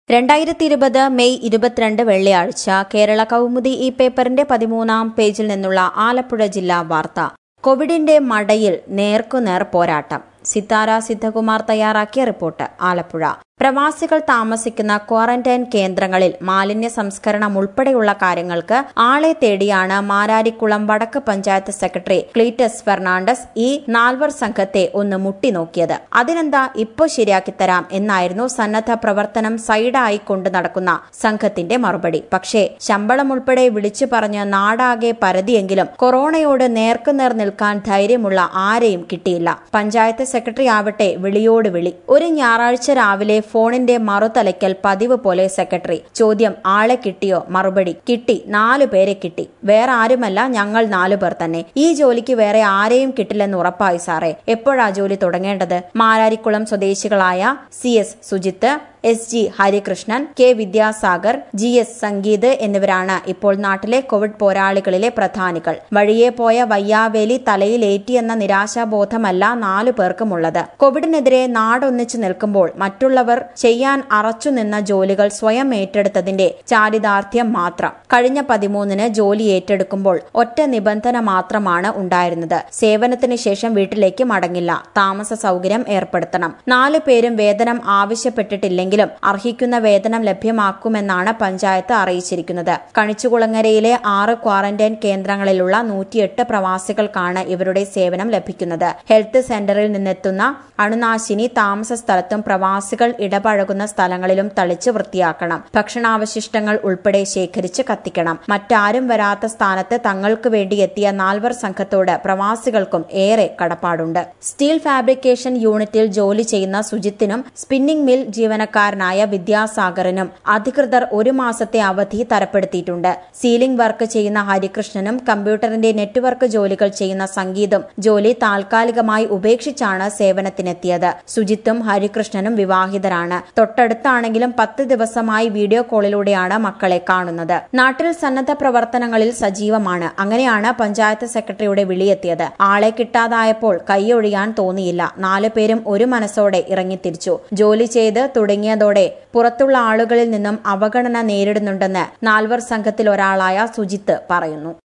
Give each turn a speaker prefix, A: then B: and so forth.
A: രണ്ടായിരത്തി ഇരുപത് മെയ് ഇരുപത്തിരണ്ട് വെള്ളിയാഴ്ച കേരള കൗമുദി ഈ പേപ്പറിന്റെ പതിമൂന്നാം പേജിൽ നിന്നുള്ള ആലപ്പുഴ ജില്ലാ വാർത്ത കോവിഡിന്റെ മടയിൽ നേർക്കുനേർ പോരാട്ടം സിത്താര സിദ്ധകുമാർ തയ്യാറാക്കിയ റിപ്പോർട്ട് ആലപ്പുഴ പ്രവാസികൾ താമസിക്കുന്ന ക്വാറന്റൈൻ കേന്ദ്രങ്ങളിൽ മാലിന്യ സംസ്കരണം ഉൾപ്പെടെയുള്ള കാര്യങ്ങൾക്ക് ആളെ തേടിയാണ് മാരാരിക്കുളം വടക്ക് പഞ്ചായത്ത് സെക്രട്ടറി ക്ലീറ്റസ് ഫെർണാണ്ടസ് ഈ നാൽവർ സംഘത്തെ ഒന്ന് മുട്ടിനോക്കിയത് അതിനെന്താ ഇപ്പോ ശരിയാക്കി തരാം എന്നായിരുന്നു സന്നദ്ധ പ്രവർത്തനം സൈഡായി കൊണ്ടു നടക്കുന്ന സംഘത്തിന്റെ മറുപടി പക്ഷേ ശമ്പളം ഉൾപ്പെടെ വിളിച്ചു പറഞ്ഞ് നാടാകെ പരതിയെങ്കിലും കൊറോണയോട് നേർക്കുനേർ നിൽക്കാൻ ധൈര്യമുള്ള ആരെയും കിട്ടിയില്ല പഞ്ചായത്ത് സെക്രട്ടറി ആവട്ടെ വിളിയോട് വിളി ഒരു ഞായറാഴ്ച രാവിലെ ഫോണിന്റെ മറുതലയ്ക്കൽ പതിവ് പോലെ സെക്രട്ടറി ചോദ്യം ആളെ കിട്ടിയോ മറുപടി കിട്ടി നാലു പേരെ കിട്ടി വേറെ ആരുമല്ല ഞങ്ങൾ നാലു പേർ തന്നെ ഈ ജോലിക്ക് വേറെ ആരെയും കിട്ടില്ലെന്ന് ഉറപ്പായി സാറേ എപ്പോഴാ ജോലി തുടങ്ങേണ്ടത് മാരാരിക്കുളം സ്വദേശികളായ C S Sujith S G Harikrishnan K Vidyasagar G S Sangeeth എന്നിവരാണ് ഇപ്പോൾ നാട്ടിലെ കോവിഡ് പോരാളികളിലെ പ്രധാനികൾ വഴിയെ പോയ വയ്യാവേലി തലയിലേറ്റി എന്ന നിരാശാബോധമല്ല നാലു പേർക്കുമുള്ളത് കോവിഡിനെതിരെ നാടൊന്നിച്ചു നിൽക്കുമ്പോൾ മറ്റുള്ളവർ ചെയ്യാൻ അറച്ചുനിന്ന ജോലികൾ സ്വയം ഏറ്റെടുത്തതിന്റെ ചാരിതാർത്ഥ്യം മാത്രം കഴിഞ്ഞ പതിമൂന്നിന് ജോലി ഏറ്റെടുക്കുമ്പോൾ ഒറ്റ നിബന്ധന മാത്രമാണ് ഉണ്ടായിരുന്നത് സേവനത്തിന് ശേഷം വീട്ടിലേക്ക് മടങ്ങില്ല താമസ സൗകര്യം ഏർപ്പെടുത്തണം നാലു പേരും വേതനം ആവശ്യപ്പെട്ടിട്ടില്ലെങ്കിലും അർഹിക്കുന്ന വേതനം ലഭ്യമാക്കുമെന്നാണ് പഞ്ചായത്ത് അറിയിച്ചിരിക്കുന്നത് കണിച്ചുകുളങ്ങരയിലെ ആറ് ക്വാറന്റൈൻ കേന്ദ്രങ്ങളിലുള്ള നൂറ്റിയെട്ട് പ്രവാസികൾക്കാണ് ഇവരുടെ സേവനം ലഭിക്കുന്നത് ഹെൽത്ത് സെന്ററിൽ നിന്നെത്തുന്ന അണുനാശിനി താമസ സ്ഥലത്തും പ്രവാസികൾ ഇടപഴകുന്ന സ്ഥലങ്ങളിലും തളിച്ച് വൃത്തിയാക്കണം ഭക്ഷണാവശിഷ്ടങ്ങൾ ഉൾപ്പെടെ ശേഖരിച്ച് കത്തിക്കണം മറ്റാരും വരാത്ത സ്ഥാനത്ത് തങ്ങൾക്ക് വേണ്ടി എത്തിയ നാൽവർ സംഘത്തോട് പ്രവാസികൾക്കും ഏറെ കടപ്പാടുണ്ട് സ്റ്റീൽ ഫാബ്രിക്കേഷൻ യൂണിറ്റിൽ ജോലി ചെയ്യുന്ന സുജിത്തിനും സ്പിന്നിംഗ് മിൽ ജീവനക്കാരനായ വിദ്യാസാഗറിനും അധികൃതർ ഒരു മാസത്തെ അവധി തരപ്പെടുത്തിയിട്ടുണ്ട് സീലിംഗ് വർക്ക് ചെയ്യുന്ന ഹരികൃഷ്ണനും കമ്പ്യൂട്ടറിന്റെ നെറ്റ്വർക്ക് ജോലികൾ ചെയ്യുന്ന സംഗീതും ജോലി താൽക്കാലികമായി ഉപേക്ഷിച്ചാണ് സേവനത്തിനെത്തിയത് സുജിത്തും ഹരികൃഷ്ണനും വിവാഹിതരാണ് തൊട്ടടുത്താണെങ്കിലും പത്ത് ദിവസമായി വീഡിയോ കോളിലൂടെയാണ് മക്കളെ കാണുന്നത് നാട്ടിൽ സന്നദ്ധ പ്രവർത്തനങ്ങളിൽ സജീവമാണ് അങ്ങനെയാണ് പഞ്ചായത്ത് സെക്രട്ടറിയുടെ വിളിയെത്തിയത് ആളെ കിട്ടാതായപ്പോൾ കൈയൊഴിയാൻ തോന്നിയില്ല നാലു പേരും ഒരു മനസ്സോടെ ഇറങ്ങിത്തിരിച്ചു ജോലി ചെയ്ത് തുടങ്ങിയതോടെ പുറത്തുള്ള ആളുകളിൽ നിന്നും അവഗണന നേരിടുന്നുണ്ടെന്ന് നാൽവർ സംഘത്തിൽ ഒരാളായ സുജിത്ത് പറയുന്നു